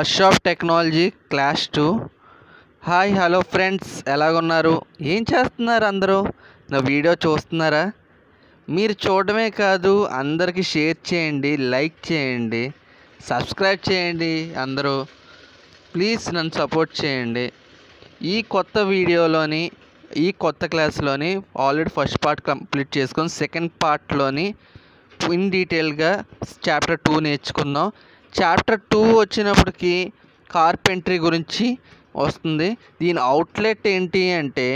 first shop technology class two hi hello friends ఎలాగున్నారు ఏం చేస్తున్నారు అందరూ నా వీడియో చూస్తున్నారా మీరు చూడడమే కాదు అందరికీ షేర్ చేయండి లైక్ చేయండి సబ్స్క్రైబ్ చేయండి అందరూ ప్లీజ్ నన్ను సపోర్ట్ చేయండి ఈ కొత్త వీడియోలోని ఈ కొత్త క్లాస్లోని ఆల్రెడీ ఫస్ట్ పార్ట్ కంప్లీట్ చేసుకొని సెకండ్ పార్ట్లోని ఇన్ డీటెయిల్గా చాప్టర్ టూ నేర్చుకుందాం చాప్టర్ టూ వచ్చినప్పటికి కార్పెంటరీ గురించి వస్తుంది దీని అవుట్లెట్ ఏంటి అంటే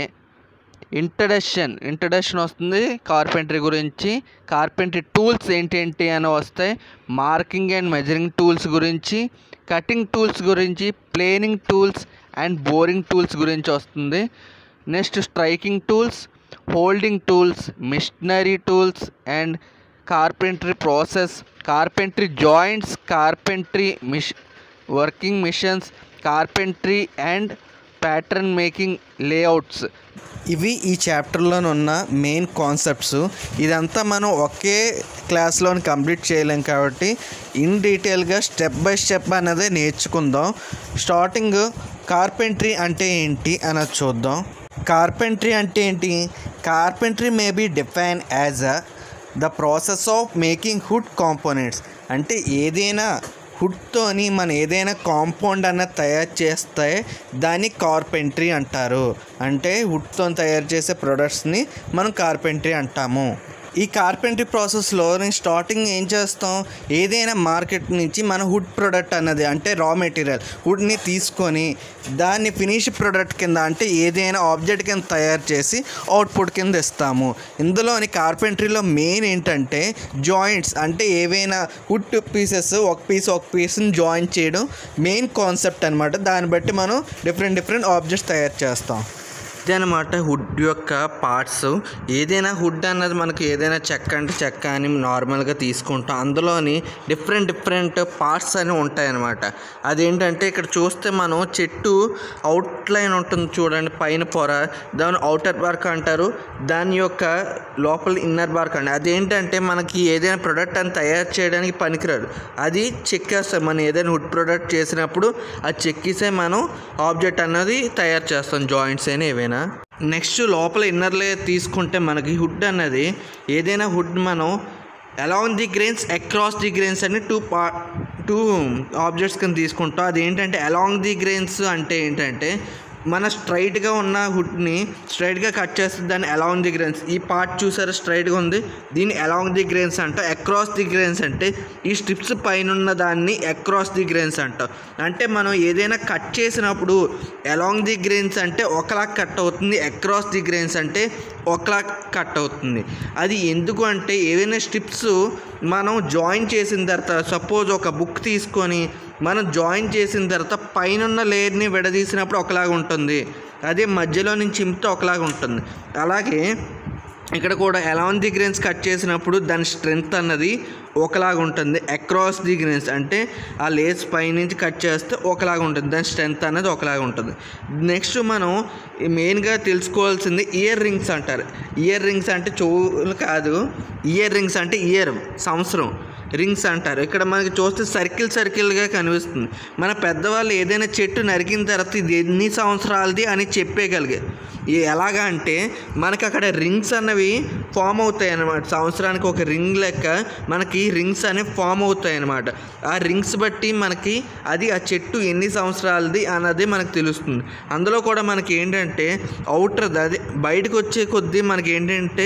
ఇంట్రడక్షన్ ఇంట్రడక్షన్ వస్తుంది కార్పెంటరీ గురించి కార్పెంటరీ టూల్స్ ఏంటేంటి అని వస్తాయి మార్కింగ్ అండ్ మెజరింగ్ టూల్స్ గురించి కటింగ్ టూల్స్ గురించి planing tools and boring tools గురించి వస్తుంది next striking tools holding tools machinery tools and carpentry process carpentry joints carpentry మిష్ working machines carpentry and pattern making layouts ఇవి ఈ చాప్టర్లో ఉన్న main concepts ఇదంతా మనం ఒకే క్లాస్లో కంప్లీట్ చేయలేం కాబట్టి ఇన్ డీటెయిల్గా స్టెప్ బై స్టెప్ అనేది నేర్చుకుందాం స్టార్టింగ్ కార్పెంటరీ అంటే ఏంటి అన్నది చూద్దాం కార్పెంటరీ అంటే ఏంటి carpentry may be define as a the process of making wood components అంటే ఏదైనా హుడ్తోని మనం ఏదైనా కాంపౌండ్ అన్నది తయారు చేస్తే దాన్ని కార్పెంటరీ అంటారు అంటే హుడ్తో తయారు చేసే ప్రొడక్ట్స్ని మనం కార్పెంటరీ అంటాము ఈ కార్పెంటరీ ప్రాసెస్లో నేను స్టార్టింగ్ ఏం చేస్తాం ఏదైనా మార్కెట్ నుంచి మన హుడ్ ప్రొడక్ట్ అన్నది అంటే రా మెటీరియల్ వుడ్ని తీసుకొని దాన్ని ఫినిష్ ప్రొడక్ట్ కింద అంటే ఏదైనా ఆబ్జెక్ట్ కింద తయారు చేసి అవుట్పుట్ కింద ఇస్తాము ఇందులోని కార్పెంటరీలో మెయిన్ ఏంటంటే జాయింట్స్ అంటే ఏవైనా వుడ్ పీసెస్ ఒక పీస్ ఒక పీస్ని జాయిన్ చేయడం మెయిన్ కాన్సెప్ట్ అనమాట దాన్ని బట్టి మనం డిఫరెంట్ డిఫరెంట్ ఆబ్జెక్ట్స్ తయారు చేస్తాం ఇదనమాట హుడ్ యొక్క పార్ట్స్ ఏదైనా హుడ్ అన్నది మనకి ఏదైనా చెక్క అంటే చెక్క అని నార్మల్గా తీసుకుంటాం అందులోని డిఫరెంట్ డిఫరెంట్ పార్ట్స్ అని ఉంటాయన్నమాట అదేంటంటే ఇక్కడ చూస్తే మనం చెట్టు అవుట్లైన్ ఉంటుంది చూడండి పైన పొర దాని అవుటర్ బార్క్ అంటారు దాని యొక్క లోపల ఇన్నర్ బార్క్ అండి అదేంటంటే మనకి ఏదైనా ప్రొడక్ట్ అని తయారు చేయడానికి పనికిరాదు అది చెక్కేస్తాం మనం ఏదైనా హుడ్ ప్రొడక్ట్ చేసినప్పుడు అది చెక్కిసే మనం ఆబ్జెక్ట్ అన్నది తయారు చేస్తాం జాయింట్స్ అయినా ఏవైనా నెక్స్ట్ లోపల ఇన్నర్ లేయర్ తీసుకుంటే మనకి హుడ్ అన్నది ఏదైనా హుడ్ మనం along the grains across the grains అని టూ పా టూ ఆబ్జెక్ట్స్ కింద తీసుకుంటాం అదేంటంటే అలాంగ్ ది గ్రెయిన్స్ అంటే ఏంటంటే మన స్ట్రైట్గా ఉన్న హుడ్ని స్ట్రైట్గా కట్ చేస్తే దాన్ని అలాంగ్ ది గ్రెయిన్స్ ఈ పార్ట్ చూసారా స్ట్రైట్గా ఉంది దీన్ని అలాంగ్ ది గ్రెయిన్స్ అంట అక్రాస్ ది గ్రెయిన్స్ అంటే ఈ స్ట్రిప్స్ పైన ఉన్న దాన్ని అక్రాస్ ది గ్రెయిన్స్ అంట అంటే మనం ఏదైనా కట్ చేసినప్పుడు అలాంగ్ ది గ్రెయిన్స్ అంటే ఒకలా కట్ అవుతుంది అక్రాస్ ది గ్రెయిన్స్ అంటే ఒకలా కట్ అవుతుంది అది ఎందుకు అంటే ఏదైనా స్ట్రిప్స్ మనం జాయిన్ చేసిన తర్వాత సపోజ్ ఒక బుక్ తీసుకొని మనం జాయిన్ చేసిన తర్వాత పైన లేయర్ని విడదీసినప్పుడు ఒకలాగా ఉంటుంది అదే మధ్యలో నుంచి చింపితే ఒకలాగా ఉంటుంది అలాగే ఇక్కడ కూడా ఎలాన్ ది గ్రెయిన్స్ కట్ చేసినప్పుడు దాని స్ట్రెంగ్త్ అన్నది ఒకలాగా ఉంటుంది అక్రాస్ ది గ్రెయిన్స్ అంటే ఆ లేస్ పైనుంచి కట్ చేస్తే ఒకలాగా ఉంటుంది దాని స్ట్రెంగ్త్ అనేది ఒకలాగా ఉంటుంది నెక్స్ట్ మనం మెయిన్గా తెలుసుకోవాల్సింది ఇయర్ రింగ్స్ అంటారు ఇయర్ రింగ్స్ అంటే చెవులు కాదు ఇయర్ రింగ్స్ అంటే ఇయర్ సంవత్సరం రింగ్స్ అంటారు ఇక్కడ మనకి చూస్తే సర్కిల్ సర్కిల్గా కనిపిస్తుంది మన పెద్దవాళ్ళు ఏదైనా చెట్టు నరికిన తర్వాత ఇది ఎన్ని సంవత్సరాలది అని చెప్పేయగలిగారు ఈ ఎలాగా అంటే మనకి అక్కడ రింగ్స్ అన్నవి ఫామ్ అవుతాయి అన్నమాట సంవత్సరానికి ఒక రింగ్ లెక్క మనకి రింగ్స్ అనేవి ఫామ్ అవుతాయి అన్నమాట ఆ రింగ్స్ బట్టి మనకి అది ఆ చెట్టు ఎన్ని సంవత్సరాలది అన్నది మనకు తెలుస్తుంది అందులో కూడా మనకి ఏంటంటే అవుటర్ అది బయటకు వచ్చే కొద్దీ మనకి ఏంటంటే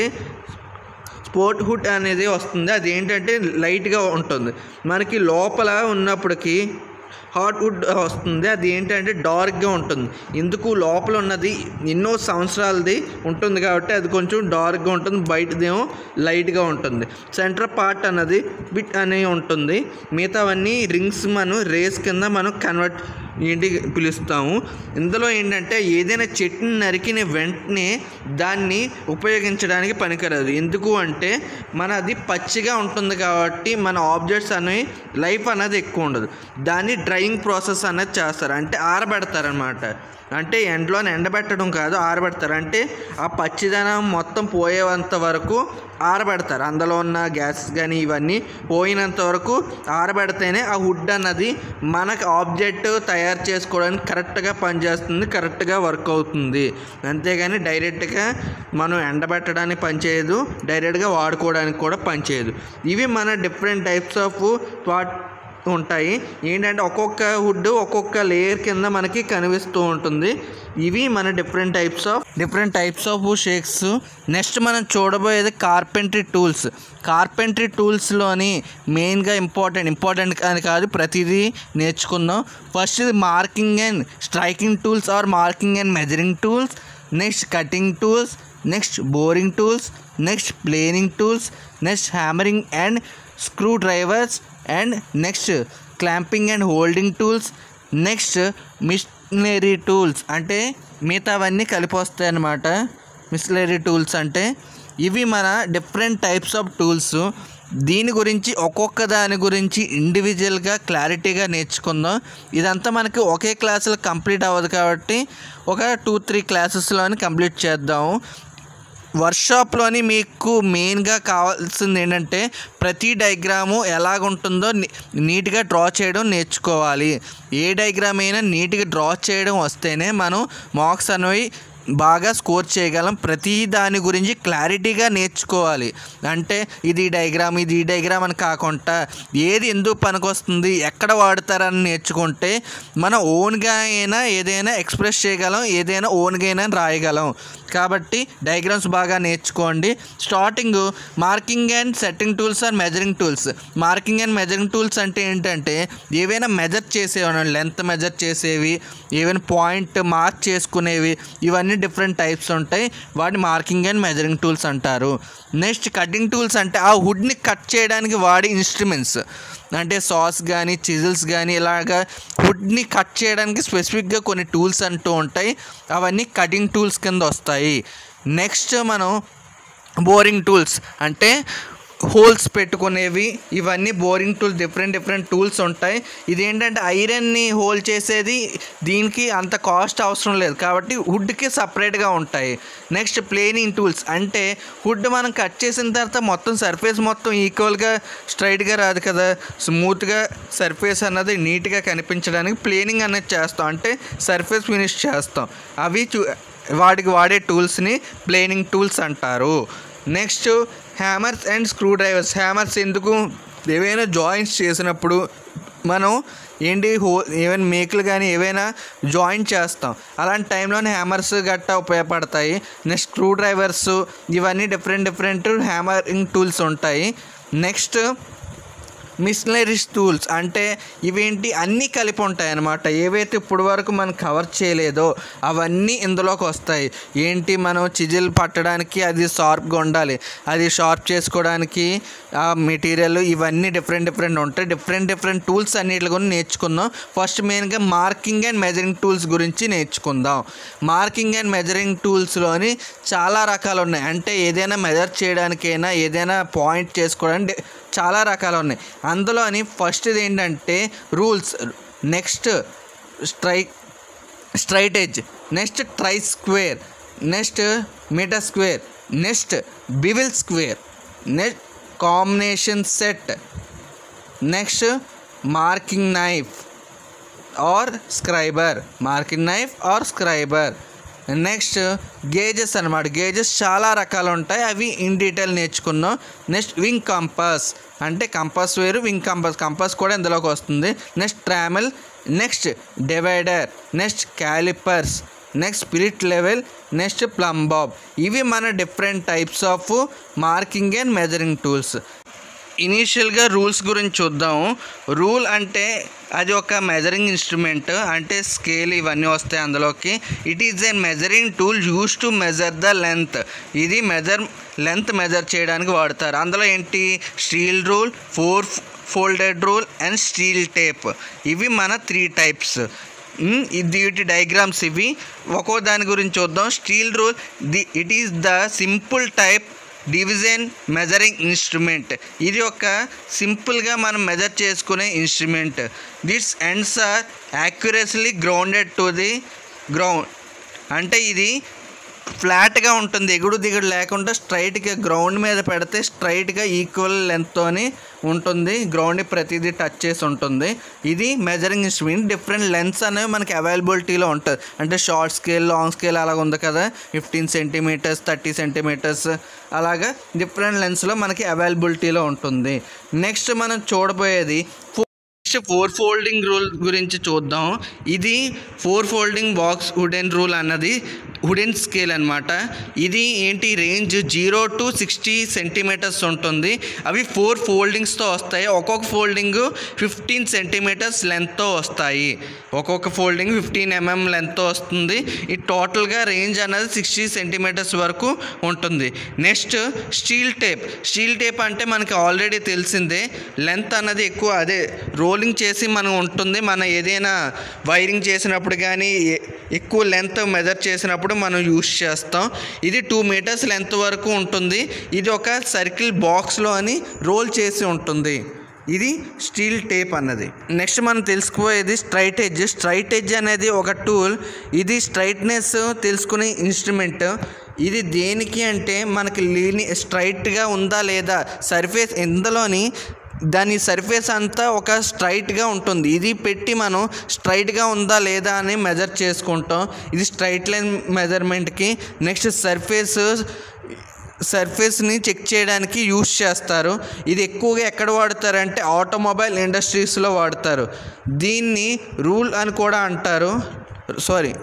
స్పోర్ట్ హుడ్ అనేది వస్తుంది అది ఏంటంటే లైట్గా ఉంటుంది మనకి లోపల ఉన్నప్పటికీ హాట్ వుడ్ వస్తుంది అది ఏంటంటే డార్క్గా ఉంటుంది ఎందుకు లోపల ఉన్నది ఎన్నో సంవత్సరాలది ఉంటుంది కాబట్టి అది కొంచెం డార్క్గా ఉంటుంది బయటదేమో లైట్గా ఉంటుంది సెంటర్ పార్ట్ అన్నది బిట్ అనేది ఉంటుంది మిగతావన్నీ రింగ్స్ మనం రేస్ కింద మనం కన్వర్ట్ ఏంటి పిలుస్తాము ఇందులో ఏంటంటే ఏదైనా చెట్టుని నరికిన వెంటనే దాన్ని ఉపయోగించడానికి పనికిరాదు ఎందుకు అంటే మన అది పచ్చిగా ఉంటుంది కాబట్టి మన ఆబ్జెక్ట్స్ అనేవి లైఫ్ అనేది ఎక్కువ ఉండదు దాన్ని డ్రైయింగ్ ప్రాసెస్ అనేది చేస్తారు అంటే ఆరబెడతారనమాట అంటే ఎండలో ఎండబెట్టడం కాదు ఆరబెడతారు అంటే ఆ పచ్చిదనం మొత్తం పోయేంత వరకు ఆరబెడతారు అందులో ఉన్న గ్యాస్ కానీ ఇవన్నీ పోయినంత వరకు ఆరబెడితేనే ఆ వుడ్ అన్నది మనకు ఆబ్జెక్ట్ తయారు చేసుకోవడానికి కరెక్ట్గా పనిచేస్తుంది కరెక్ట్గా వర్క్ అవుతుంది అంతేగాని డైరెక్ట్గా మనం ఎండబెట్టడానికి పనిచేయదు డైరెక్ట్గా వాడుకోవడానికి కూడా పనిచేయదు ఇవి మన డిఫరెంట్ టైప్స్ ఆఫ్ వాట్ ఉంటాయి ఏంటంటే ఒక్కొక్క వుడ్ ఒక్కొక్క లేయర్ కింద మనకి కనిపిస్తూ ఉంటుంది ఇవి మన different types of different types of shakes next మనం చూడబోయేది కార్పెంటరీ టూల్స్ కార్పెంటరీ టూల్స్లోని మెయిన్గా ఇంపార్టెంట్ ఇంపార్టెంట్ అని కాదు ప్రతిదీ నేర్చుకుందాం ఫస్ట్ ఇది marking and striking tools or marking and measuring tools next cutting tools next boring tools next planing tools next hammering and screw drivers and next clamping and holding tools next machinery tools అంటే మిగతావన్నీ కలిపి వస్తాయి అన్నమాట machinery tools అంటే ఇవి మన different types of tools దీని గురించి ఒక్కొక్క దాని గురించి ఇండివిజువల్గా క్లారిటీగా నేర్చుకుందాం ఇదంతా మనకి ఒకే క్లాసులో కంప్లీట్ అవ్వదు కాబట్టి ఒక టూ త్రీ క్లాసెస్లోని కంప్లీట్ చేద్దాము వర్క్షాప్లోని మీకు మెయిన్గా కావాల్సింది ఏంటంటే ప్రతి డయాగ్రాము ఎలాగుంటుందో ని- నీట్గా డ్రా చేయడం నేర్చుకోవాలి ఏ డయాగ్రామ్ అయినా నీట్గా డ్రా చేయడం వస్తేనే మనం మార్క్స్ అనేవి బాగా స్కోర్ చేయగలం ప్రతి దాని గురించి క్లారిటీగా నేర్చుకోవాలి అంటే ఇది డయాగ్రామ్ ఇది ఈ డయాగ్రామ్ అని కాకుండా ఏది ఎందుకు పనికొస్తుంది ఎక్కడ వాడతారని నేర్చుకుంటే మనం ఓన్గా అయినా ఏదైనా ఎక్స్ప్రెస్ చేయగలం ఏదైనా ఓన్గా అయినా రాయగలం కాబట్టి డయాగ్రామ్స్ బాగా నేర్చుకోండి starting marking and setting tools or measuring tools marking and measuring tools అంటే ఏంటంటే ఏవైనా మెజర్ చేసేవి లెంత్ మెజర్ చేసేవి ఏవైనా పాయింట్ మార్క్ చేసుకునేవి ఇవన్నీ డిఫరెంట్ టైప్స్ ఉంటాయి వాటిని మార్కింగ్ అండ్ మెజరింగ్ టూల్స్ అంటారు నెక్స్ట్ కటింగ్ టూల్స్ అంటే ఆ వుడ్ని కట్ చేయడానికి వాడే ఇన్స్ట్రుమెంట్స్ అంటే సాస్ కానీ చిజిల్స్ కానీ ఇలాగా వుడ్ని కట్ చేయడానికి స్పెసిఫిక్గా కొన్ని టూల్స్ అంటూ ఉంటాయి అవన్నీ కటింగ్ టూల్స్ కింద వస్తాయి నెక్స్ట్ మనం బోరింగ్ టూల్స్ అంటే హోల్స్ పెట్టుకునేవి ఇవన్నీ boring tools different different tools ఉంటాయి ఇదేంటంటే ఐరన్ని హోల్ చేసేది దీనికి అంత కాస్ట్ అవసరం లేదు కాబట్టి వుడ్కి సపరేట్గా ఉంటాయి నెక్స్ట్ ప్లేనింగ్ టూల్స్ అంటే వుడ్ మనం కట్ చేసిన తర్వాత మొత్తం సర్ఫేస్ మొత్తం ఈక్వల్గా స్ట్రైట్గా రాదు కదా స్మూత్గా సర్ఫేస్ అన్నది నీట్గా కనిపించడానికి ప్లేనింగ్ అనేది చేస్తాం అంటే సర్ఫేస్ ఫినిష్ చేస్తాం అవి చూ వాటికి వాడే టూల్స్ని ప్లేనింగ్ టూల్స్ అంటారు next hammers and screw drivers hammers ఎందుకు ఏవైనా జాయింట్స్ చేసినప్పుడు మనం ఏంటి హో ఏమైనా మేకులు కానీ ఏవైనా జాయింట్ చేస్తాం అలాంటి టైంలోనే హ్యామర్స్ గట్టా ఉపయోగపడతాయి నెక్స్ట్ స్క్రూ డ్రైవర్స్ ఇవన్నీ డిఫరెంట్ డిఫరెంట్ హ్యామరింగ్ టూల్స్ ఉంటాయి నెక్స్ట్ మిషనరీస్ టూల్స్ అంటే ఇవేంటి అన్నీ కలిపి ఉంటాయి అన్నమాట ఏవైతే ఇప్పుడు వరకు మనం కవర్ చేయలేదో అవన్నీ ఇందులోకి వస్తాయి ఏంటి మనం చిజిల్ పట్టడానికి అది షార్ప్గా ఉండాలి అది షార్ప్ చేసుకోవడానికి ఆ మెటీరియల్ ఇవన్నీ డిఫరెంట్ డిఫరెంట్ ఉంటాయి డిఫరెంట్ డిఫరెంట్ టూల్స్ అన్నిటి గురించి నేర్చుకుందాం ఫస్ట్ మెయిన్గా మార్కింగ్ అండ్ మెజరింగ్ టూల్స్ గురించి నేర్చుకుందాం మార్కింగ్ అండ్ మెజరింగ్ టూల్స్లోని చాలా రకాలు ఉన్నాయి అంటే ఏదైనా మెజర్ చేయడానికైనా ఏదైనా పాయింట్ చేసుకోవడానికి చాలా రకాలు ఉన్నాయి అందులోని ఫస్ట్ ఏంటంటే rules next strike straight edge next try square next mitre square next bevel square next combination set next marking knife or scriber marking knife or scriber next gauges అనమాట gauges చాలా రకాలు ఉంటాయి అవి ఇన్ డీటెయిల్ నేర్చుకుందాం next wing compass అంటే compass వేరు wing compass compass కూడా ఇందులోకి వస్తుంది next trammel next divider next callipers next spirit level next plumb bob ఇవి మన different types of marking and measuring tools ఇనీషియల్గా రూల్స్ గురించి చూద్దాము రూల్ అంటే అది ఒక మెజరింగ్ ఇన్స్ట్రుమెంట్ అంటే స్కేల్ ఇవన్నీ వస్తాయి అందులోకి it is a measuring tool use to measure the length ఇది మెజర్ లెంత్ మెజర్ చేయడానికి వాడతారు అందులో ఏంటి steel rule four folded rule and steel tape ఇవి మన త్రీ టైప్స్ మ్, ఇది వీటి డయాగ్రామ్స్ ఇవి ఒక్కో దాని గురించి చూద్దాం steel rule the it is the simple type division measuring instrument ఇది ఒక సింపుల్గా మనం మెజర్ చేసుకునే instrument its ends are accurately grounded to the ground అంటే ఇది ఫ్లాట్గా ఉంటుంది ఎగుడు దిగుడు లేకుండా స్ట్రైట్గా గ్రౌండ్ మీద పెడితే స్ట్రైట్గా ఈక్వల్ లెంత్తోని ఉంటుంది గ్రౌండ్ని ప్రతిదీ టచ్ చేసి ఉంటుంది ఇది మెజరింగ్ ఇన్స్ట్రుమెంట్ డిఫరెంట్ లెన్స్ అనేవి మనకి అవైలబిలిటీలో ఉంటుంది అంటే షార్ట్ స్కేల్ లాంగ్ స్కేల్ అలాగ ఉంది కదా ఫిఫ్టీన్ సెంటీమీటర్స్ థర్టీ సెంటీమీటర్స్ అలాగా డిఫరెంట్ లెన్స్లో మనకి అవైలబిలిటీలో ఉంటుంది నెక్స్ట్ మనం చూడబోయేది నెక్స్ట్ ఫోర్ ఫోల్డింగ్ రూల్ గురించి చూద్దాం ఇది four folding box wooden rule అన్నది వుడెన్ స్కేల్ అనమాట ఇది ఏంటి range zero to sixty centimetres ఉంటుంది అవి ఫోర్ ఫోల్డింగ్స్తో వస్తాయి ఒక్కొక్క ఫోల్డింగ్ ఫిఫ్టీన్ సెంటీమీటర్స్ లెంత్తో వస్తాయి ఒక్కొక్క ఫోల్డింగ్ ఫిఫ్టీన్ ఎంఎం లెంత్తో వస్తుంది ఈ టోటల్గా రేంజ్ అనేది సిక్స్టీ సెంటీమీటర్స్ వరకు ఉంటుంది next steel tape steel tape అంటే మనకి ఆల్రెడీ తెలిసిందే లెంత్ అన్నది ఎక్కువ అదే రోలింగ్ చేసి మనం ఉంటుంది మన ఏదైనా వైరింగ్ చేసినప్పుడు కానీ ఎ- ఎక్కువ లెంత్ మెజర్ చేసినప్పుడు మనం యూస్ చేస్తాం ఇది టూ మీటర్స్ లెంత్ వరకు ఉంటుంది ఇది ఒక సర్కిల్ బాక్స్లో అని రోల్ చేసి ఉంటుంది ఇది స్టీల్ టేప్ అన్నది నెక్స్ట్ మనం తెలుసుకోయేది స్ట్రైట్ ఎడ్జ్ స్ట్రైట్ ఎడ్జ్ అనేది ఒక టూల్ ఇది స్ట్రైట్నెస్ తెలుసుకునే ఇన్స్ట్రుమెంట్ ఇది దేనికి అంటే మనకి లీని స్ట్రైట్గా ఉందా లేదా సర్ఫేస్ ఇందులోని దాని సర్ఫేస్ అంతా ఒక స్ట్రైట్గా ఉంటుంది ఇది పెట్టి మనం స్ట్రైట్గా ఉందా లేదా అని మెజర్ చేసుకుంటాం ఇది స్ట్రైట్ లైన్ మెజర్మెంట్కి నెక్స్ట్ సర్ఫేస్ సర్ఫేస్ని చెక్ చేయడానికి యూస్ చేస్తారు ఇది ఎక్కువగా ఎక్కడ వాడతారంటే ఆటోమొబైల్ ఇండస్ట్రీస్లో వాడతారు దీన్ని రూల్ అని కూడా అంటారు సారీ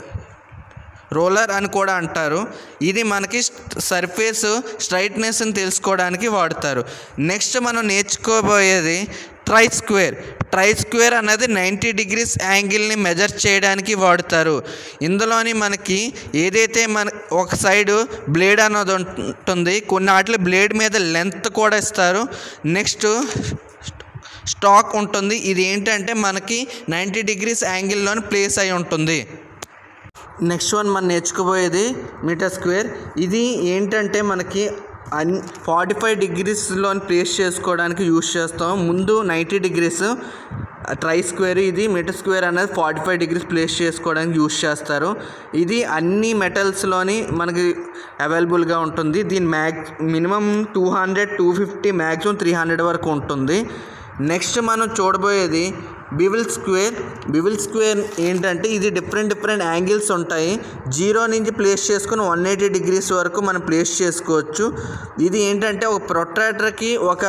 రోలర్ అని కూడా అంటారు ఇది మనకి సర్ఫేస్ స్ట్రైట్నెస్ని తెలుసుకోవడానికి వాడతారు నెక్స్ట్ మనం నేర్చుకోబోయేది ట్రై స్క్వేర్ ట్రై స్క్వేర్ అనేది నైంటీ డిగ్రీస్ యాంగిల్ని మెజర్ చేయడానికి వాడతారు ఇందులోని మనకి ఏదైతే మన ఒక సైడు బ్లేడ్ అన్నది ఉంటుంది కొన్ని వాటిలో బ్లేడ్ మీద లెంత్ కూడా ఇస్తారు నెక్స్ట్ స్టాక్ ఉంటుంది ఇది ఏంటంటే మనకి నైంటీ డిగ్రీస్ యాంగిల్లోని ప్లేస్ అయి ఉంటుంది నెక్స్ట్ వన్ మనం నేర్చుకోబోయేది మీటర్ స్క్వేర్ ఇది ఏంటంటే మనకి అన్ ఫార్టీ ఫైవ్ డిగ్రీస్లో ప్లేస్ చేసుకోవడానికి యూస్ చేస్తాం ముందు నైంటీ డిగ్రీస్ ట్రై స్క్వేర్ ఇది మీటర్ స్క్వేర్ అనేది ఫార్టీ ఫైవ్ డిగ్రీస్ ప్లేస్ చేసుకోవడానికి యూస్ చేస్తారు ఇది అన్ని మెటల్స్లోని మనకి అవైలబుల్గా ఉంటుంది దీని మ్యాక్ minimum two hundred two fifty maximum three hundred వరకు ఉంటుంది నెక్స్ట్ మనం చూడబోయేది బివిల్ స్క్వేర్ బివిల్ స్క్వేర్ ఏంటంటే ఇది డిఫరెంట్ డిఫరెంట్ యాంగిల్స్ ఉంటాయి జీరో నుంచి ప్లేస్ చేసుకుని వన్ ఎయిటీ డిగ్రీస్ వరకు మనం ప్లేస్ చేసుకోవచ్చు ఇది ఏంటంటే ఒక ప్రొట్రాక్టర్కి ఒక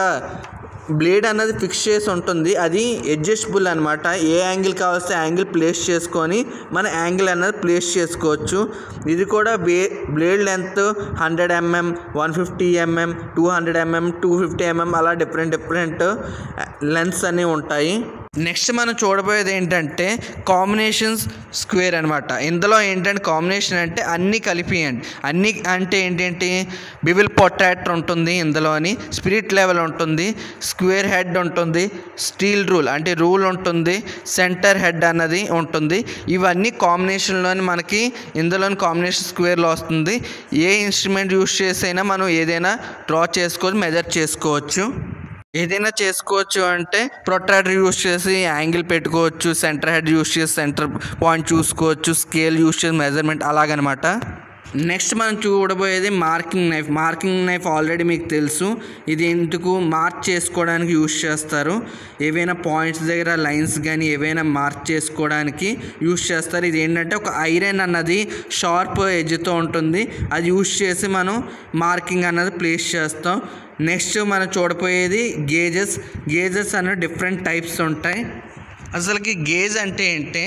బ్లేడ్ అన్నది ఫిక్స్ చేసి ఉంటుంది అది అడ్జస్టబుల్ అనమాట ఏ యాంగిల్ కావాల్సిన యాంగిల్ ప్లేస్ చేసుకొని మన యాంగిల్ అన్నది ప్లేస్ చేసుకోవచ్చు ఇది కూడా బే blade length hundred mm one fifty mm two hundred mm two fifty mm అలా డిఫరెంట్ డిఫరెంట్ లెన్స్ అన్నీ ఉంటాయి నెక్స్ట్ మనం చూడబోయేది ఏంటంటే కాంబినేషన్స్ స్క్వేర్ అనమాట ఇందులో ఏంటంటే కాంబినేషన్ అంటే అన్నీ కలిపియండి అన్నీ అంటే ఏంటంటే బివిల్ పొటాటర్ ఉంటుంది ఇందులోని స్పిరిట్ లెవెల్ ఉంటుంది స్క్వేర్ హెడ్ ఉంటుంది స్టీల్ రూల్ అంటే రూల్ ఉంటుంది సెంటర్ హెడ్ అన్నది ఉంటుంది ఇవన్నీ కాంబినేషన్లోని మనకి ఇందులోని కాంబినేషన్ స్క్వేర్లో వస్తుంది ఏ ఇన్స్ట్రుమెంట్ యూస్ చేసైనా మనం ఏదైనా డ్రా చేసుకోవచ్చు మెజర్ చేసుకోవచ్చు ఏదైనా చేసుకోవచ్చు అంటే ప్రొట్రాక్టర్ యూస్ చేసి యాంగిల్ పెట్టుకోవచ్చు సెంటర్ హెడ్ యూస్ చేసి సెంటర్ పాయింట్ చూసుకోవచ్చు స్కేల్ యూస్ చేసి మెజర్మెంట్ అలాగనమాట నెక్స్ట్ మనం చూడబోయేది marking knife marking knife already మీకు తెలుసు ఇది ఎందుకు మార్క్ చేసుకోవడానికి యూస్ చేస్తారు ఏవైనా పాయింట్స్ దగ్గర లైన్స్ కానీ ఏవైనా మార్క్ చేసుకోవడానికి యూస్ చేస్తారు ఇది ఏంటంటే ఒక ఐరన్ అన్నది షార్ప్ ఎడ్జ్తో ఉంటుంది అది యూస్ చేసి మనం మార్కింగ్ అన్నది ప్లేస్ చేస్తాం నెక్స్ట్ మనం చూడబోయేది గేజెస్ గేజెస్ అనే డిఫరెంట్ టైప్స్ ఉంటాయి అసలుకి గేజ్ అంటే ఏంటి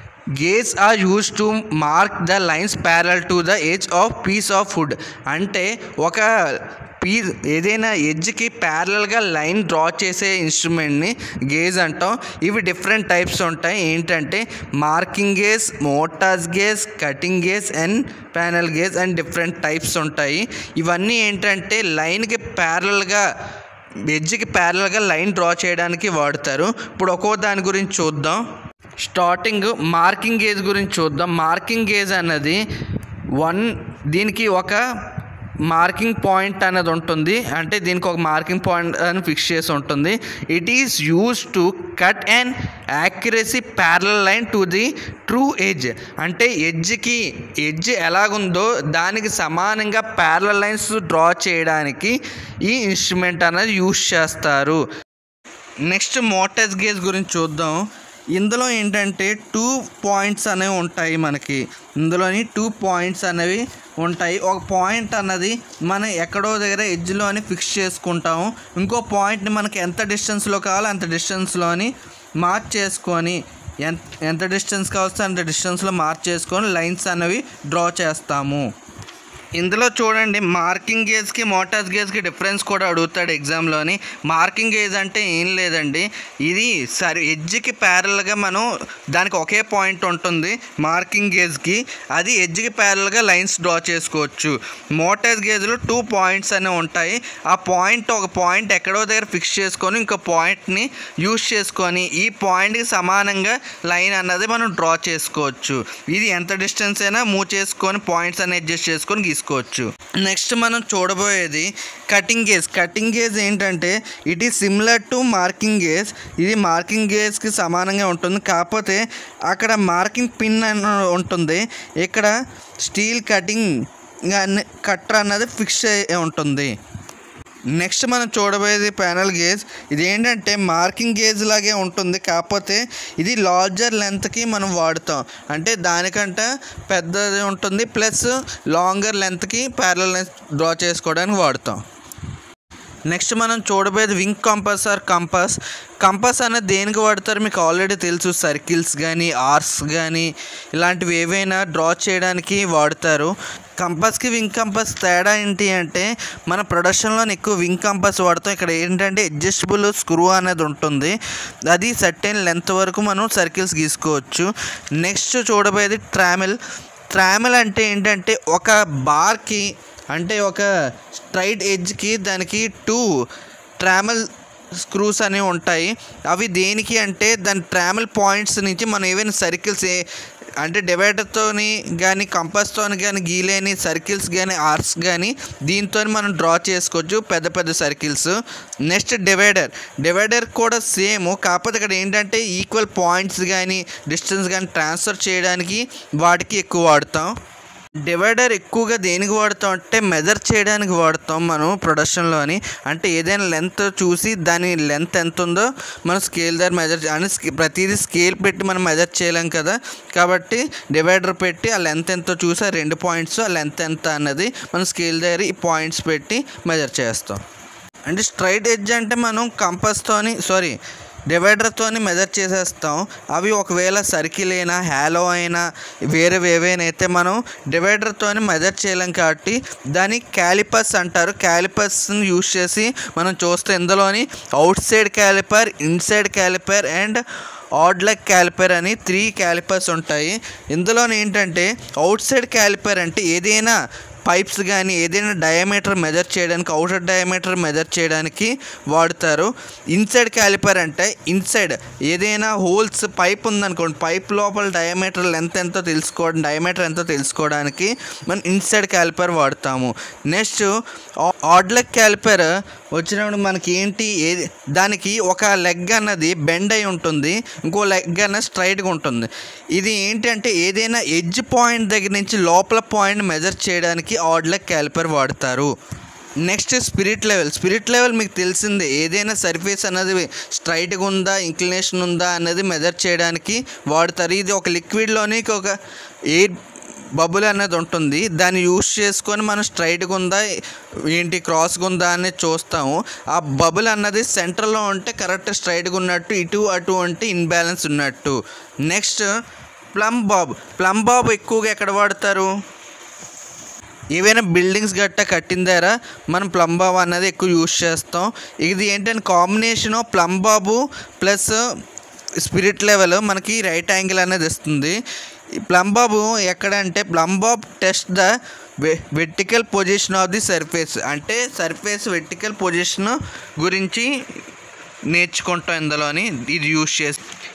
gauge are use to mark the lines parallel to the edge of piece of wood అంటే ఒక పీ ఏదైనా ఎడ్జ్కి ప్యారలల్గా లైన్ డ్రా చేసే ఇన్స్ట్రుమెంట్ని గేజ్ అంటాం ఇవి డిఫరెంట్ టైప్స్ ఉంటాయి ఏంటంటే marking gauge mortise gauge cutting gauge and panel gauge and different types ఉంటాయి ఇవన్నీ ఏంటంటే లైన్కి ప్యారలల్గా ఎడ్జ్కి ప్యారలల్గా లైన్ డ్రా చేయడానికి వాడతారు ఇప్పుడు ఒక్కో దాని గురించి చూద్దాం స్టార్టింగ్ మార్కింగ్ గేజ్ గురించి చూద్దాం మార్కింగ్ గేజ్ అన్నది వన్ దీనికి ఒక మార్కింగ్ పాయింట్ అనేది ఉంటుంది అంటే దీనికి ఒక మార్కింగ్ పాయింట్ అని ఫిక్స్ చేసి ఉంటుంది it is use to cut and accuracy parallel line to the true edge అంటే ఎడ్జ్కి ఎడ్జ్ ఎలాగుందో దానికి సమానంగా ప్యారల్ లైన్స్ డ్రా చేయడానికి ఈ ఇన్స్ట్రుమెంట్ అనేది యూస్ చేస్తారు నెక్స్ట్ మోటార్స్ గేజ్ గురించి చూద్దాం ఇందులో ఏంటంటే టూ పాయింట్స్ అనేవి ఉంటాయి మనకి ఇందులోని టూ పాయింట్స్ అనేవి ఉంటాయి ఒక పాయింట్ అన్నది మనం ఎక్కడో దగ్గర ఎడ్జ్లోని ఫిక్స్ చేసుకుంటాము ఇంకో పాయింట్ని మనకి ఎంత డిస్టెన్స్లో కావాలో అంత డిస్టెన్స్లోని మార్క్ చేసుకొని ఎంత ఎంత డిస్టెన్స్ కావస్తే అంత డిస్టెన్స్లో మార్క్ చేసుకొని లైన్స్ అనేవి డ్రా చేస్తాము ఇందులో చూడండి మార్కింగ్ గేజ్కి మోటార్స్ గేజ్కి డిఫరెన్స్ కూడా అడుగుతాడు ఎగ్జామ్లోని మార్కింగ్ గేజ్ అంటే ఏం లేదండి ఇది సరి ఎడ్జ్కి ప్యారల్గా మనం దానికి ఒకే పాయింట్ ఉంటుంది మార్కింగ్ గేజ్కి అది ఎడ్జ్కి ప్యారల్గా లైన్స్ డ్రా చేసుకోవచ్చు మోటార్స్ గేజ్లో టూ పాయింట్స్ అనేవి ఉంటాయి ఆ పాయింట్ ఒక పాయింట్ ఎక్కడో దగ్గర ఫిక్స్ చేసుకొని ఇంకో పాయింట్ని యూస్ చేసుకొని ఈ పాయింట్కి సమానంగా లైన్ అన్నది మనం డ్రా చేసుకోవచ్చు ఇది ఎంత డిస్టెన్స్ అయినా మూవ్ చేసుకొని పాయింట్స్ అని అడ్జస్ట్ చేసుకొని గీసుకోవచ్చు నెక్స్ట్ మనం చూడబోయేది కటింగ్ గేజ్ కటింగ్ గేజ్ ఏంటంటే it is similar to marking gauge ఇది మార్కింగ్ గేజ్కి సమానంగా ఉంటుంది కాకపోతే అక్కడ మార్కింగ్ పిన్ అని ఉంటుంది ఇక్కడ స్టీల్ కటింగ్ కట్టర్ అన్నది ఫిక్స్ అయి ఉంటుంది నెక్స్ట్ మనం చూడబోయేది ప్యానల్ గేజ్ ఇది ఏంటంటే మార్కింగ్ గేజ్ లాగే ఉంటుంది కాకపోతే ఇది లార్జర్ లెంత్కి మనం వాడుతాం అంటే దానికంటే పెద్దది ఉంటుంది ప్లస్ లాంగర్ లెంత్కి ప్యారల్ లెంత్ డ్రా చేసుకోవడానికి వాడుతాం నెక్స్ట్ మనం చూడబోయేది wing compass or compass compass అనేది దేనికి వాడతారు మీకు ఆల్రెడీ తెలుసు సర్కిల్స్ కానీ ఆర్స్ కానీ ఇలాంటివి ఏవైనా డ్రా చేయడానికి వాడతారు కంపస్కి వింగ్ కంపస్ తేడా ఏంటి అంటే మన ప్రొడక్షన్లో ఎక్కువ వింగ్ కంపస్ వాడతాం ఇక్కడ ఏంటంటే అడ్జస్టబుల్ స్క్రూ అనేది ఉంటుంది అది సర్టెన్ లెంత్ వరకు మనం సర్కిల్స్ గీసుకోవచ్చు నెక్స్ట్ చూడబోయేది ట్రామెల్ ట్రామెల్ అంటే ఏంటంటే ఒక బార్కి అంటే ఒక స్ట్రైట్ ఎడ్జ్కి దానికి టూ ట్రామెల్ స్క్రూస్ అనేవి ఉంటాయి అవి దేనికి అంటే దాని ట్రామెల్ పాయింట్స్ నుంచి మనం ఏవైనా సర్కిల్స్ ఏ అంటే డివైడర్తోని కానీ కంపస్తోని కానీ గీలేని సర్కిల్స్ కానీ ఆర్స్ కానీ దీంతో మనం డ్రా చేసుకోవచ్చు పెద్ద పెద్ద సర్కిల్స్ నెక్స్ట్ డివైడర్ డివైడర్ కూడా సేమ్ కాకపోతే ఇక్కడ ఏంటంటే ఈక్వల్ పాయింట్స్ కానీ డిస్టెన్స్ కానీ ట్రాన్స్ఫర్ చేయడానికి వాటికి ఎక్కువ వాడతాం డివైడర్ ఎక్కువగా దేనికి వాడతాం అంటే మెజర్ చేయడానికి వాడతాం మనం ప్రొడక్షన్లోని అంటే ఏదైనా లెంత్ చూసి దాని లెంత్ ఎంత ఉందో మనం స్కేల్ దగ్గర మెజర్ అని ప్రతిదీ స్కేల్ పెట్టి మనం మెజర్ చేయలేం కదా కాబట్టి డివైడర్ పెట్టి ఆ లెంత్ ఎంతో చూసి ఆ రెండు పాయింట్స్ ఆ లెంత్ ఎంత అన్నది మనం స్కేల్ దగ్గర ఈ పాయింట్స్ పెట్టి మెజర్ చేస్తాం అంటే స్ట్రైట్ ఎడ్జ్ అంటే మనం కంపస్తోని సారీ డివైడర్తోని మెజర్ చేసేస్తాం అవి ఒకవేళ సర్కిల్ అయినా హ్యాలో అయినా వేరే ఏవైనా అయితే మనం డివైడర్తోని మెజర్ చేయలేం కాబట్టి దాన్ని క్యాలిపస్ అంటారు క్యాలిపస్ని యూస్ చేసి మనం చూస్తే ఇందులోని outside calliper inside calliper and odd leg calliper అని త్రీ క్యాలిపర్స్ ఉంటాయి ఇందులో ఏంటంటే అవుట్ సైడ్ క్యాలిపర్ అంటే ఏదైనా పైప్స్ కానీ ఏదైనా డయామీటర్ మెజర్ చేయడానికి అవుటర్ డయామీటర్ మెజర్ చేయడానికి వాడతారు ఇన్సైడ్ క్యాలిపర్ అంటే ఇన్సైడ్ ఏదైనా హోల్స్ పైప్ ఉందనుకోండి పైప్ లోపల డయామీటర్ లెంత్ ఎంతో తెలుసుకోవడం డయామీటర్ ఎంతో తెలుసుకోవడానికి మనం ఇన్సైడ్ క్యాలిపర్ వాడతాము నెక్స్ట్ ఆడ్లెగ్ క్యాలిపర్ వచ్చినప్పుడు మనకి ఏంటి ఏది దానికి ఒక లెగ్ అన్నది బెండ్ అయి ఉంటుంది ఇంకో లెగ్ అన్నది స్ట్రైట్గా ఉంటుంది ఇది ఏంటంటే ఏదైనా ఎడ్జ్ పాయింట్ దగ్గర నుంచి లోపల పాయింట్ మెజర్ చేయడానికి ఆడ్లెగ్ క్యాలిపర్ వాడతారు next spirit level spirit level మీకు తెలిసిందే ఏదైనా సర్ఫేస్ అనేది స్ట్రైట్గా ఉందా ఇంక్లినేషన్ ఉందా అనేది మెజర్ చేయడానికి వాడతారు ఇది ఒక లిక్విడ్లోని ఒక ఎయిర్ బబుల్ అనేది ఉంటుంది దాన్ని యూస్ చేసుకొని మనం స్ట్రైట్గా ఉందా ఏంటి క్రాస్గా ఉందా అనేది చూస్తాము ఆ బబుల్ అన్నది సెంటర్లో ఉంటే కరెక్ట్ స్ట్రైట్గా ఉన్నట్టు ఇటు అటు అంటే ఇన్బ్యాలెన్స్ ఉన్నట్టు next plumb bob plumb bob ఎక్కువగా ఎక్కడ వాడతారు ఏవైనా బిల్డింగ్స్ గట్టా కట్టిన దగ్గర మనం ప్లంబాబు అన్నది ఎక్కువ యూస్ చేస్తాం ఇది ఏంటంటే combination plumb bob plus spirit level మనకి రైట్ యాంగిల్ అనేది ఇస్తుంది ఈ ప్లంబాబు ఎక్కడంటే plumb bob test the vertical position of the surface అంటే సర్ఫేస్ వెర్టికల్ పొజిషన్ గురించి నేర్చుకుంటాం ఇందులోని ఇది యూస్ చేసి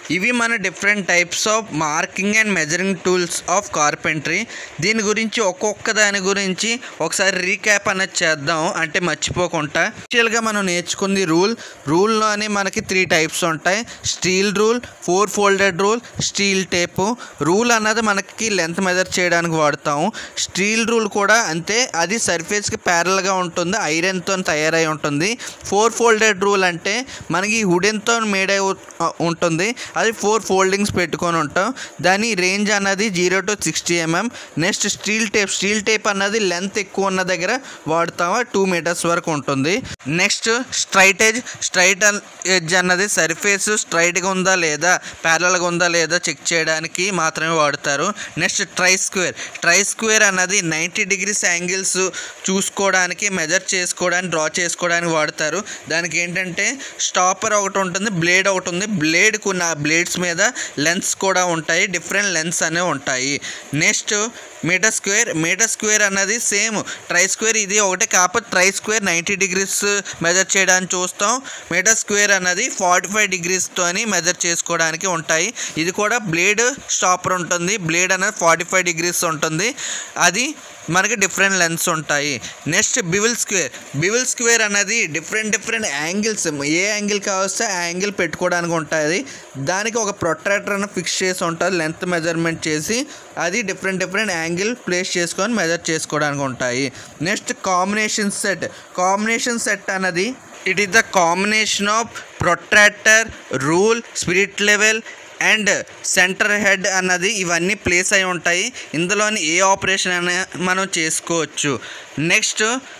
ఇవి మన different types of marking and measuring tools of carpentry దీని గురించి ఒక్కొక్క దాని గురించి ఒకసారి రీక్యాప్ అనేది చేద్దాం అంటే మర్చిపోకుండా యాక్చువల్గా మనం నేర్చుకుంది రూల్ రూల్లోనే మనకి త్రీ టైప్స్ ఉంటాయి steel rule four folded rule steel tape rule అన్నది మనకి లెంత్ మెజర్ చేయడానికి వాడతాము స్టీల్ రూల్ కూడా అంతే అది సర్ఫేస్కి ప్యారల్గా ఉంటుంది ఐరన్తో తయారై ఉంటుంది ఫోర్ ఫోల్డెడ్ రూల్ అంటే మనకి వుడెన్తో మేడ్ అయి ఉ- ఉంటుంది అది ఫోర్ ఫోల్డింగ్స్ పెట్టుకొని ఉంటాం దాని రేంజ్ అన్నది zero to sixty mm next steel tape steel tape అన్నది లెంత్ ఎక్కువ ఉన్న దగ్గర వాడతాము టూ మీటర్స్ వరకు ఉంటుంది next straight edge straight edge అన్నది సర్ఫేస్ స్ట్రైట్గా ఉందా లేదా ప్యారల్గా ఉందా లేదా చెక్ చేయడానికి మాత్రమే వాడతారు next try square try square అన్నది నైంటీ డిగ్రీస్ యాంగిల్స్ చూసుకోవడానికి మెజర్ చేసుకోవడానికి డ్రా చేసుకోవడానికి వాడతారు దానికి ఏంటంటే స్టాపర్ ఒకటి ఉంటుంది బ్లేడ్ ఒకటి ఉంది బ్లేడ్ కొన్ని బ్లేడ్స్ మీద లెన్స్ కూడా ఉంటాయి డిఫరెంట్ లెన్స్ అనేవి ఉంటాయి next mitre square mitre square అన్నది సేమ్ ట్రై స్క్వేర్ ఇది ఒకటే కాకపోతే try square ninety degrees measure చేయడానికి చూస్తాం మీటర్ స్క్వేర్ అన్నది ఫార్టీ ఫైవ్ డిగ్రీస్తోని మెజర్ చేసుకోవడానికి ఉంటాయి ఇది కూడా బ్లేడ్ స్టాపర్ ఉంటుంది బ్లేడ్ అనేది ఫార్టీ ఫైవ్ డిగ్రీస్ ఉంటుంది అది మనకి డిఫరెంట్ లెన్స్ ఉంటాయి next bevel square bevel square అనేది డిఫరెంట్ డిఫరెంట్ యాంగిల్స్ ఏ యాంగిల్ కావస్తే ఆ యాంగిల్ పెట్టుకోవడానికి ఉంటుంది దానికి ఒక ప్రొట్రాక్టర్ అని ఫిక్స్ చేసి ఉంటుంది లెంత్ మెజర్మెంట్ చేసి అది డిఫరెంట్ డిఫరెంట్ యాంగిల్ ప్లేస్ చేసుకొని మెజర్ చేసుకోవడానికి ఉంటాయి next combination set combination set అన్నది it is the combination of protractor rule spirit level and centre head అన్నది ఇవన్నీ ప్లేస్ అయి ఉంటాయి ఇందులోని ఏ ఆపరేషన్ అయినా మనం చేసుకోవచ్చు నెక్స్ట్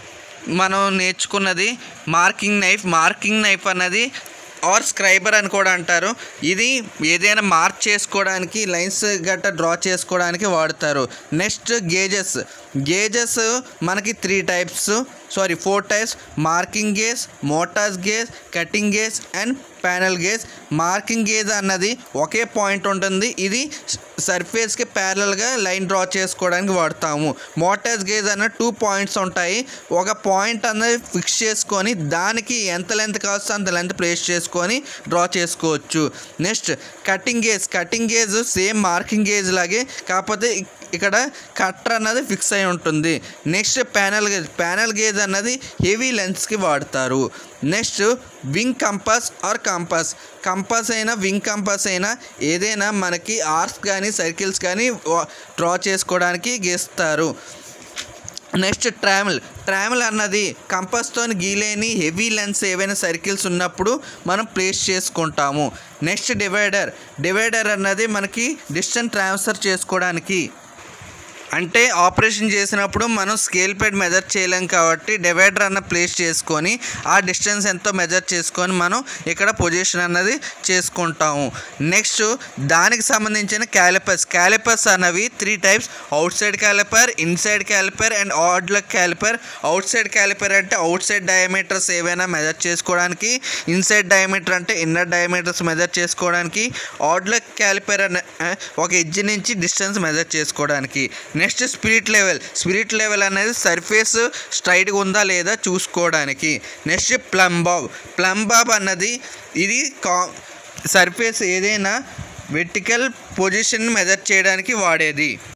మనం నేర్చుకున్నది మార్కింగ్ నైఫ్ మార్కింగ్ నైఫ్ అన్నది ఆర్ స్క్రైబర్ అని కూడా అంటారు ఇది ఏదైనా మార్క్ చేసుకోవడానికి లైన్స్ గట్రా డ్రా చేసుకోవడానికి వాడతారు నెక్స్ట్ గేజెస్ గేజెస్ మనకి three types sorry four types marking gauge mortise gauge cutting gauge and panel gauge marking gauge అన్నది ఒకే పాయింట్ ఉంటుంది ఇది సర్ఫేస్కి ప్యారల్గా లైన్ డ్రా చేసుకోవడానికి వాడతాము మోటార్స్ గేజ్ అన్న టూ పాయింట్స్ ఉంటాయి ఒక పాయింట్ అన్నది ఫిక్స్ చేసుకొని దానికి ఎంత లెంత్ కావచ్చో అంత లెంత్ ప్లేస్ చేసుకొని డ్రా చేసుకోవచ్చు next cutting gauge cutting gauge same marking gauge లాగే కాకపోతే ఇక్- ఇక్కడ కట్టర్ అన్నది ఫిక్స్ అయి ఉంటుంది next panel gauge panel gauge అన్నది హెవీ లెన్స్కి వాడతారు next wing compass or compass compass అయినా వింగ్ కంపాస్ అయినా ఏదైనా మనకి ఆర్క్స్ కానీ సర్కిల్స్ కానీ డ్రా చేసుకోవడానికి గీస్తారు నెక్స్ట్ ట్రావెల్ ట్రావెల్ అన్నది కంపస్తో గీలేని హెవీ లెన్స్ ఏవైనా సర్కిల్స్ ఉన్నప్పుడు మనం ప్లేస్ చేసుకుంటాము నెక్స్ట్ డివైడర్ డివైడర్ అన్నది మనకి డిస్టెన్స్ ట్రాన్స్ఫర్ చేసుకోవడానికి అంటే ఆపరేషన్ చేసినప్పుడు మనం స్కేల్ పెడ్ మెజర్ చేయలేం కాబట్టి డివైడర్ అన్న ప్లేస్ చేసుకొని ఆ డిస్టెన్స్ ఎంతో మెజర్ చేసుకొని మనం ఇక్కడ పొజిషన్ అన్నది చేసుకుంటాము నెక్స్ట్ దానికి సంబంధించిన క్యాలిపర్స్ క్యాలిపర్స్ అన్నవి three types outside calliper inside calliper and odd leg caliper outside caliper అంటే అవుట్ సైడ్ డయామీటర్స్ ఏవైనా మెజర్ చేసుకోవడానికి ఇన్సైడ్ డయామీటర్ అంటే ఇన్నర్ డయామీటర్స్ మెజర్ చేసుకోవడానికి ఆడ్లక్ క్యాలిపర్ అనే ఆ, ఒక ఎడ్జ్ నుంచి డిస్టెన్స్ మెజర్ చేసుకోవడానికి next spirit level spirit level అనేది సర్ఫేస్ స్ట్రైట్గా ఉందా లేదా చూసుకోవడానికి నెక్స్ట్ ప్లంబాబ్ ప్లంబాబ్ అన్నది ఇది కా సర్ఫేస్ ఏదైనా వెర్టికల్ పొజిషన్ మెజర్ చేయడానికి వాడేది